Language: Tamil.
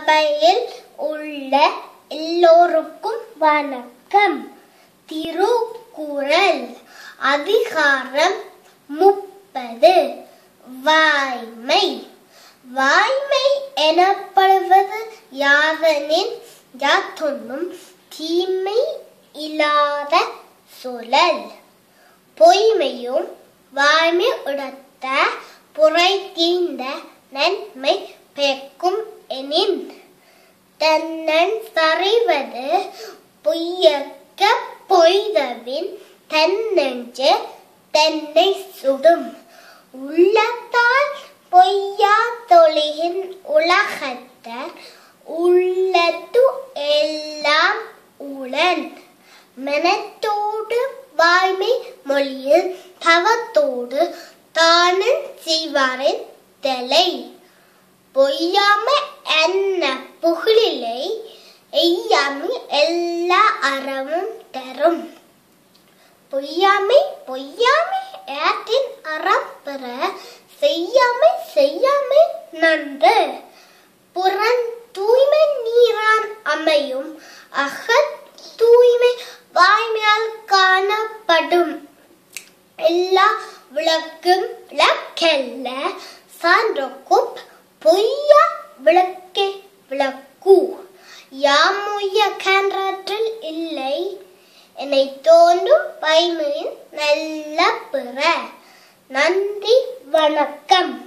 சபையில் உள்ள எல்லோருக்கும் வணக்கம் திருக்குறள் அதிகாரம் முப்பது வாய்மை வாய்மை எனப்படுவது யாதெனின் யாத்தொன்னும் தீமை இல்லாத சொல்லல் பொய்மையும் வாய்மை உடத்த புரை தீண்ட நன்மை பயக்கும் எனின் தன்னன் சரிவது பொய்யக்க பொய்தவின் தன்னெஞ்சு தன்னை சுடும் உள்ளத்தால் பொய்யா தொழிகின் உலகத்தர் உள்ளத்து எல்லாம் உளன் மனத்தோடு வாய்மை மொழியில் தவத்தோடு தானன் செய்வாரின் தலை பொய்யாமை என்ன புகழிலை எய்யாமை எல்லா அறமும் தரும் பொய்யாமை பொய்யாமை ஏற்றின் அறம் பெற செய்யாமை செய்யாமை நன்று புறன் தூய்மை நீரான் அமையும் அகத் தூய்மை வாய்மையால் காணப்படும் எல்லா விளக்கும் விளக்கல்ல சான்றோக்கும் பொய்யா விளக்கே விளக்கு யாமுய கன்றாற்றில் இல்லை என்னை தோன்றும் பைமையின் நல்ல பிற நன்றி வணக்கம்